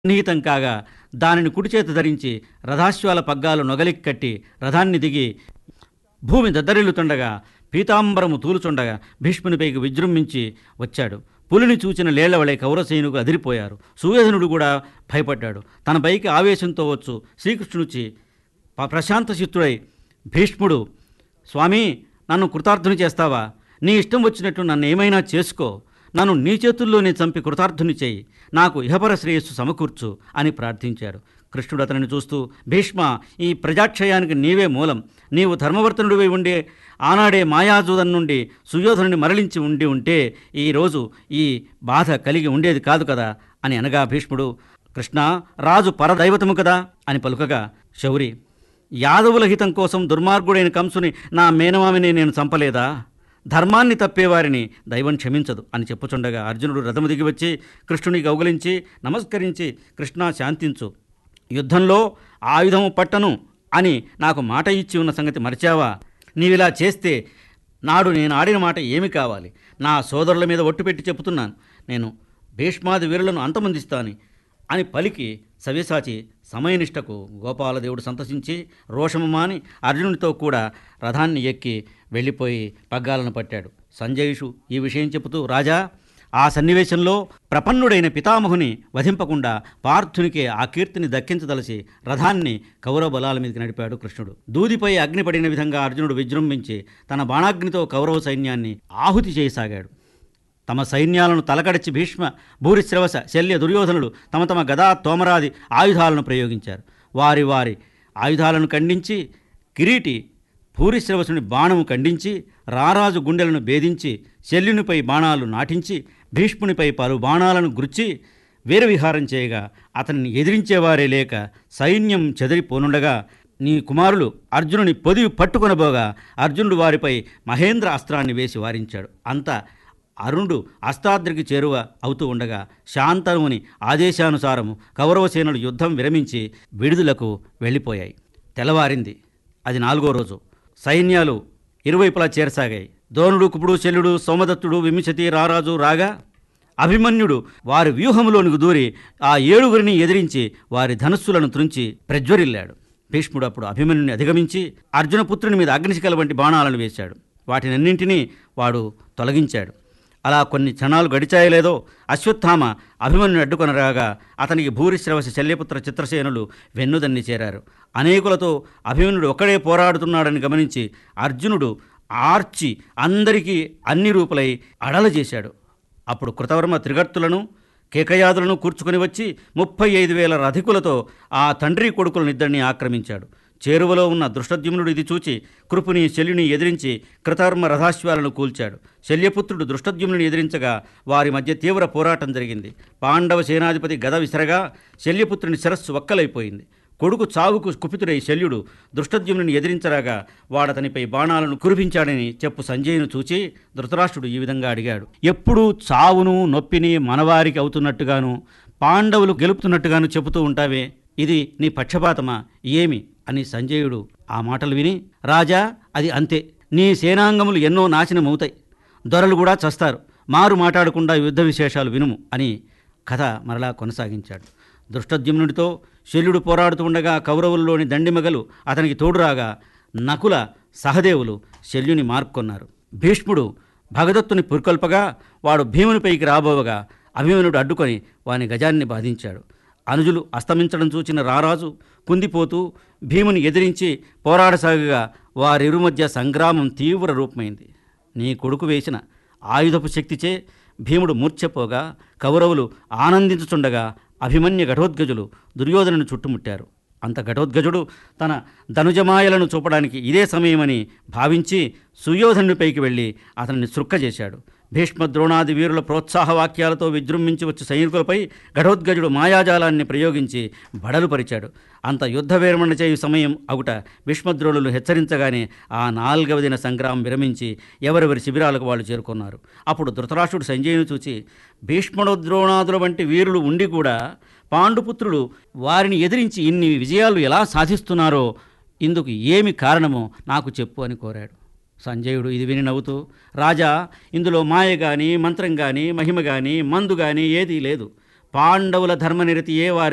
సన్నిహితం కాగా దానిని కుడి చేత ధరించి రథాశ్వాల పగ్గాలు నొగలికి కట్టి రథాన్ని దిగి భూమి దద్దరిల్లుతుండగా పీతాంబరము తూలుచుండగా భీష్మునిపైకి విజృంభించి వచ్చాడు పులిని చూచిన లేళ్లవలే కౌరసైనుకు అదిరిపోయారు సూర్యధనుడు కూడా భయపడ్డాడు తన పైకి ఆవేశంతో వచ్చు శ్రీకృష్ణుచి ప- ప్రశాంత చిత్తుడై భీష్ముడు స్వామి నన్ను కృతార్థుని చేస్తావా నీ ఇష్టం వచ్చినట్టు నన్ను ఏమైనా చేసుకో నన్ను నీ చేతుల్లోనే చంపి కృతార్థుని చేయి నాకు ఇహపర శ్రేయస్సు సమకూర్చు అని ప్రార్థించాడు కృష్ణుడు అతనిని చూస్తూ భీష్మ ఈ ప్రజాక్షయానికి నీవే మూలం నీవు ధర్మవర్తనుడివై ఉండే ఆనాడే మాయాజూదం నుండి సుయోధనుని మరలించి ఉండి ఉంటే ఈరోజు ఈ బాధ కలిగి ఉండేది కాదు కదా అని అనగా భీష్ముడు కృష్ణ రాజు పరదైవతము కదా అని పలుకగా శౌరి యాదవుల హితం కోసం దుర్మార్గుడైన కంసుని నా మేనమామిని నేను చంపలేదా ధర్మాన్ని తప్పేవారిని దైవం క్షమించదు అని చెప్పుచుండగా అర్జునుడు రథము దిగి వచ్చి కృష్ణుని గౌగలించి నమస్కరించి కృష్ణ శాంతించు యుద్ధంలో ఆయుధము పట్టను అని నాకు మాట ఇచ్చి ఉన్న సంగతి మర్చావా నీవిలా చేస్తే నాడు నేను ఆడిన మాట ఏమి కావాలి నా సోదరుల మీద ఒట్టు పెట్టి చెబుతున్నాను నేను భీష్మాది వీరులను అంతమొందిస్తాను అని పలికి సవ్యసాచి సమయనిష్టకు గోపాలదేవుడు సంతసించి రోషము మాని అర్జునుడితో కూడా రథాన్ని ఎక్కి వెళ్ళిపోయి పగ్గాలను పట్టాడు సంజయుషు ఈ విషయం చెబుతూ రాజా ఆ సన్నివేశంలో ప్రపన్నుడైన పితామహుని వధింపకుండా పార్థునికే ఆ కీర్తిని దక్కించదలసి రథాన్ని కౌరవ బలాల మీదకి నడిపాడు కృష్ణుడు దూదిపై అగ్ని పడిన విధంగా అర్జునుడు విజృంభించి తన బాణాగ్నితో కౌరవ సైన్యాన్ని ఆహుతి చేయసాగాడు తమ సైన్యాలను తలకడిచి భీష్మ భూరిశ్రవస శల్య దుర్యోధనులు తమ తమ గదా తోమరాది ఆయుధాలను ప్రయోగించారు వారి వారి ఆయుధాలను ఖండించి కిరీటి భూరిశ్రవసుని బాణము ఖండించి రారాజు గుండెలను భేదించి శల్యునిపై బాణాలు నాటించి భీష్మునిపై పలు బాణాలను గుర్చి వీరవిహారం చేయగా అతన్ని ఎదిరించేవారే లేక సైన్యం చెదిరిపోనుండగా నీ కుమారులు అర్జునుని పొదివి పట్టుకొనబోగా అర్జునుడు వారిపై మహేంద్ర అస్త్రాన్ని వేసి వారించాడు అంతా అరుణుడు అస్తాద్రికి చేరువ అవుతూ ఉండగా శాంతనుని ఆదేశానుసారము కౌరవసేనలు యుద్ధం విరమించి విడుదలకు వెళ్ళిపోయాయి తెల్లవారింది అది నాలుగో రోజు సైన్యాలు ఇరువైపులా చేరసాగాయి దోనుడు కుపుడు శల్యుడు సోమదత్తుడు విమిషతి రారాజు రాగా అభిమన్యుడు వారి వ్యూహంలోనికి దూరి ఆ ఏడుగురిని ఎదిరించి వారి ధనస్సులను త్రుంచి ప్రజ్వరిల్లాడు భీష్ముడు అప్పుడు అభిమన్యుని అధిగమించి అర్జునపుత్రుని మీద అగ్నిశికల వంటి బాణాలను వేశాడు వాటినన్నింటినీ వాడు తొలగించాడు అలా కొన్ని క్షణాలు గడిచాయలేదో అశ్వత్థామ అభిమన్యుని అడ్డుకొనరాగా అతనికి భూరిశ్రవశ శల్యపుత్ర చిత్రసేనులు వెన్నుదన్ని చేరారు అనేకులతో అభిమన్యుడు ఒక్కడే పోరాడుతున్నాడని గమనించి అర్జునుడు ఆర్చి అందరికీ అన్ని రూపులై అడల చేశాడు అప్పుడు కృతవర్మ త్రిగర్తులను కేకయాదులను కూర్చుకొని వచ్చి ముప్పై ఐదు వేల రధికులతో ఆ తండ్రి కొడుకులనిద్దరినీ ఆక్రమించాడు చేరువలో ఉన్న దృష్టద్యుమ్నుడు ఇది చూచి కృపుని శల్యుని ఎదిరించి కృతవర్మ రథాశ్వాలను కూల్చాడు శల్యపుత్రుడు దృష్టద్యుమ్నుని ఎదిరించగా వారి మధ్య తీవ్ర పోరాటం జరిగింది పాండవ సేనాధిపతి గద విసరగా శల్యపుత్రుని శిరస్సు ఒక్కలైపోయింది కొడుకు చావుకు కుపితుడై శల్యుడు దృష్టద్యుమ్నుని ఎదిరించరాగా వాడతనిపై బాణాలను కురిపించాడని చెప్పు సంజయును చూచి ధృతరాష్ట్రుడు ఈ విధంగా అడిగాడు ఎప్పుడూ చావును నొప్పిని మనవారికి అవుతున్నట్టుగాను పాండవులు గెలుపుతున్నట్టుగాను చెబుతూ ఉంటావే ఇది నీ పక్షపాతమా ఏమి అని సంజయుడు ఆ మాటలు విని రాజా అది అంతే నీ సేనాంగములు ఎన్నో నాశనమవుతాయి దొరలు కూడా చస్తారు మారు మాట్లాడకుండా యుద్ధ విశేషాలు వినుము అని కథ మరలా కొనసాగించాడు దృష్టద్యుమ్నుడితో శల్యుడు పోరాడుతూ ఉండగా కౌరవుల్లోని దండిమగలు అతనికి తోడురాగా నకుల సహదేవులు శల్యుని మార్కొన్నారు భీష్ముడు భగదత్తుని పురికొల్పగా వాడు భీమునిపైకి రాబోవగా అభిమనుడు అడ్డుకొని వాని గజాన్ని బాధించాడు అనుజులు అస్తమించడం చూచిన రారాజు కుందిపోతూ భీముని ఎదిరించి పోరాడసాగగా వారిరు మధ్య సంగ్రామం తీవ్ర రూపమైంది నీ కొడుకు వేసిన ఆయుధపు శక్తిచే భీముడు మూర్ఛపోగా కౌరవులు ఆనందించుచుండగా అభిమన్య ఘటోద్గజులు దుర్యోధనుని చుట్టుముట్టారు అంత ఘటోద్గజుడు తన ధనుజమాయలను చూపడానికి ఇదే సమయమని భావించి సుయోధనునిపైకి వెళ్ళి అతనిని సృక్కజేశాడు భీష్మ ద్రోణాది వీరుల ప్రోత్సాహ వాక్యాలతో విజృంభించి వచ్చి సైనికులపై ఘటోద్గజుడు మాయాజాలాన్ని ప్రయోగించి బడలుపరిచాడు అంత యుద్ధ విరమణ చేయు సమయం అగుట భీష్మద్రోణులు హెచ్చరించగానే ఆ నాల్గవ దిన సంగ్రామం విరమించి ఎవరెవరి శిబిరాలకు వాళ్ళు చేరుకున్నారు అప్పుడు ధృతరాష్ట్రుడు సంజయుని చూచి భీష్ముడు ద్రోణాదుల వంటి వీరులు ఉండి కూడా పాండుపుత్రులు వారిని ఎదిరించి ఇన్ని విజయాలు ఎలా సాధిస్తున్నారో ఇందుకు ఏమి కారణమో నాకు చెప్పు అని కోరాడు సంజయుడు ఇది విని నవ్వుతూ రాజా ఇందులో మాయ గాని మంత్రం గాని మహిమ గాని మందు గాని ఏదీ లేదు పాండవుల ధర్మనిరతియే వారి